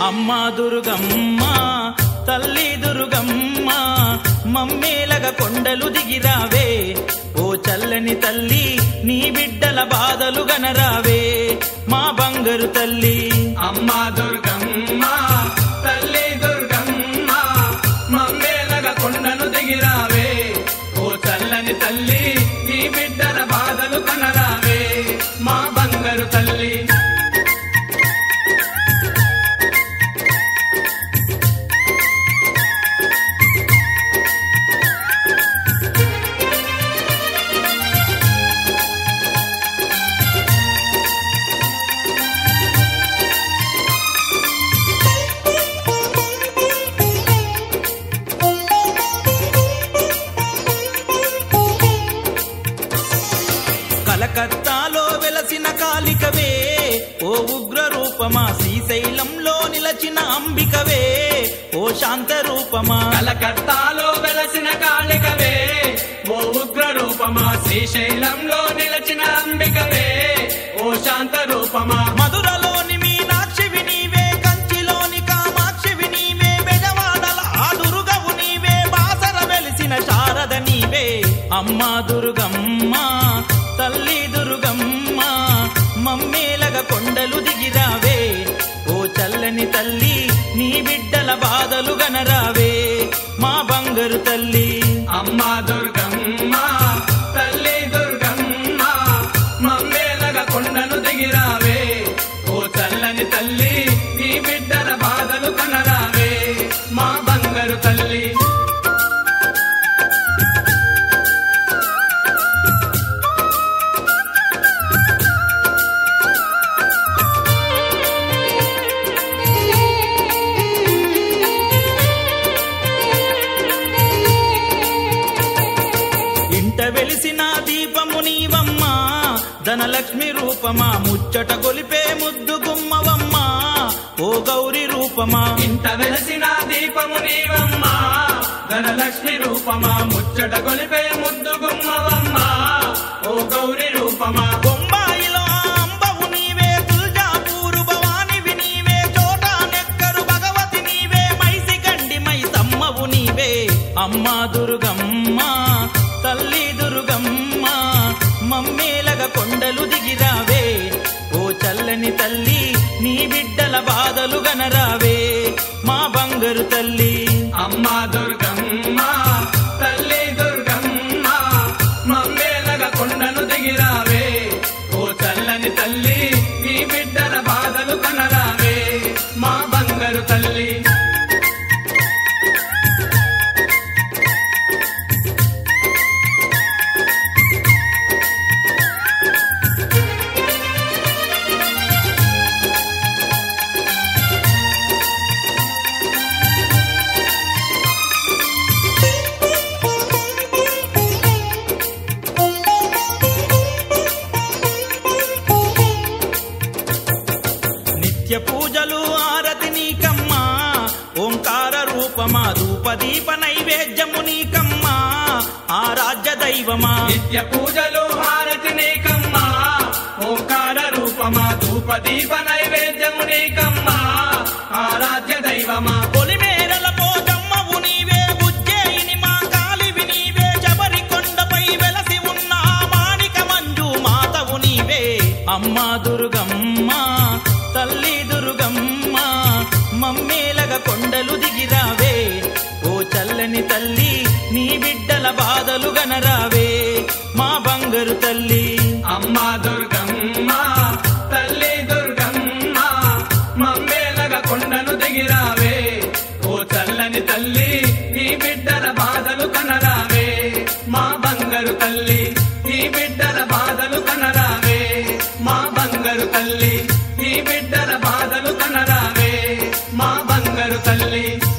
అమ్మ దుర్గమ్మ తల్లి దుర్గమ్మ మమ్మేలగ కొండలు దిగిరావే ఓ చల్లని తల్లి నీ బిడ్డల బాధలు గనరావే మా బంగారు తల్లి అమ్మా దుర్గమ్మ తల్లి దుర్గమ్మ మమ్మేలగ కొండను దిగిరావే ఓ చల్లని తల్లి ఈ బిడ్డల బాధలు కనరావే మా బంగారు తల్లి కలకత్తాలో వెలసిన కాలికవే ఓ ఉగ్ర రూపమా శ్రీశైలంలో నిలచిన అంబికవే ఓ శాంత రూపమా కలకత్తాలో వెలసిన కాళికవే ఓ ఉగ్ర రూపమా శ్రీశైలంలో నిలచిన అంబికవే ఓ శాంత రూపమా మధురలోని మీనాక్షివి నీవే కంచిలోని కామాక్షివి నీవే బెజవాడల ఆ దుర్గవు నీవే బాసర వెలిసిన శారద నీవే అమ్మ దుర్గమ్మ తల్లి దుర్గమ్మ మమ్మేలగ కొండలు దిగిరావే ఓ చల్లని తల్లి నీ బిడ్డల బాధలు గనరావే మా బంగారు తల్లి అమ్మా దుర్గమ్మ తల్లి దుర్గమ్మ మమ్మేలగ కొండను దిగిరావే ఓ చల్లని తల్లి ఈ బిడ్డల బాధలు కనరావే మా బంగారు తల్లి ఇంట వెలిసిన దీపము నీవమ్మ ధనలక్ష్మి రూపమా ముచ్చట గొలిపే ముద్దు గుమ్మవమ్మ ఓ గౌరి రూపమా ఇంత వెలసిన దీపము నీవమ్మ ధనలక్ష్మి రూపమా ముచ్చట గొలిపే ముద్దు గుమ్మవమ్మ ఓ గౌరి రూపమా బొంబాయిలో అంబవు నీవే తుల్జాపూరు భవానివి నీవే చోటా నెక్కరు భగవతి నీవే మైసి గండి మై తమ్మవు నీవే అమ్మ దుర్గమ్మ తల్లి దుర్గమ్మ మమ్మేలగ కొండలు దిగిరావే ఓ చల్లని తల్లి నీ బిడ్డల బాధలు గనరావే మా బంగారు తల్లి అమ్మా దుర్గమ్మ తల్లి దుర్గమ్మ మమ్మేలగ కొండను దిగిరావే ఓ చల్లని తల్లి ఈ బిడ్డల బాధలు కనరావే మా బంగారు తల్లి నిత్య పూజలు ఆరతి నీకమ్మా ఓంకార రూపమా ధూపదీప నైవేద్యము నీకమ్మా ఆరాధ్య దైవమా నిత్య పూజలు హారతి నీకమ్మా ఓంకార రూపమా ధూప దీప నైవేద్యము నీకమ్మా ఆరాధ్య దైవమా పొలిమేరల పోజమ్మవు నీవే ఉజ్జయిని మా కాలివి నీవే జబరి కొండపై వెలసి ఉన్న ఆ మాణిక మంజు మాతవు నీవే అమ్మా దుర్గమ్మ తల్లి దుర్గమ్మ మమ్మేలగ కొండలు దిగిరావే ఓ చల్లని తల్లి నీ బిడ్డల బాధలు గనరావే మా బంగారు తల్లి అమ్మా దుర్గమ్మ తల్లి దుర్గమ్మ మమ్మేలగ కొండను దిగిరావే ఓ చల్లని తల్లి ఈ బిడ్డల బాధలు కనరావే మా బంగారు తల్లి ఈ బిడ్డల బాధలు కనరావే మా బంగారు తల్లి ఈ బిడ్డల బాధలు కనరావే మా బంగారు తల్లి